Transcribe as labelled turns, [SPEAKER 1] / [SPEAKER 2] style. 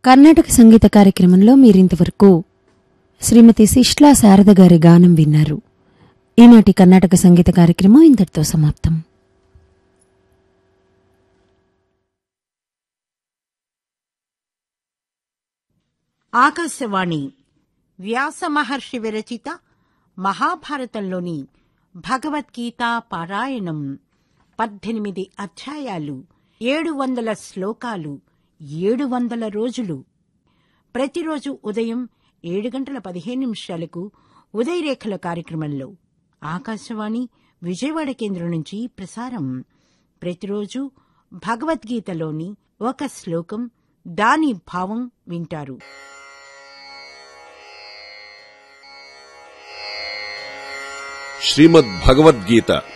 [SPEAKER 1] కర్ణాటక సంగీత కార్యక్రమంలో మీరింతవరకు శ్రీమతి శిష్లా శారద గారి గానం విన్నారు ఈనాటి కర్ణాటక సంగీత కార్యక్రమం ఇంతటితో సమాప్తం
[SPEAKER 2] ఆకాశవాణి వ్యాస మహర్షి విరచిత మహాభారతంలోని భగవద్గీత పారాయణం పద్దెనిమిది అధ్యాయాలు ఏడు వందల శ్లోకాలు ఏడు వందల రోజులు ప్రతిరోజు ఉదయం ఏడు గంటల పదిహేను నిమిషాలకు ఉదయరేఖల కార్యక్రమంలో ఆకాశవాణి విజయవాడ కేంద్రం నుంచి ప్రసారం ప్రతిరోజు భగవద్గీతలోని ఒక శ్లోకం దాని భావం వింటారు
[SPEAKER 3] శ్రీమద్ భగవద్గీత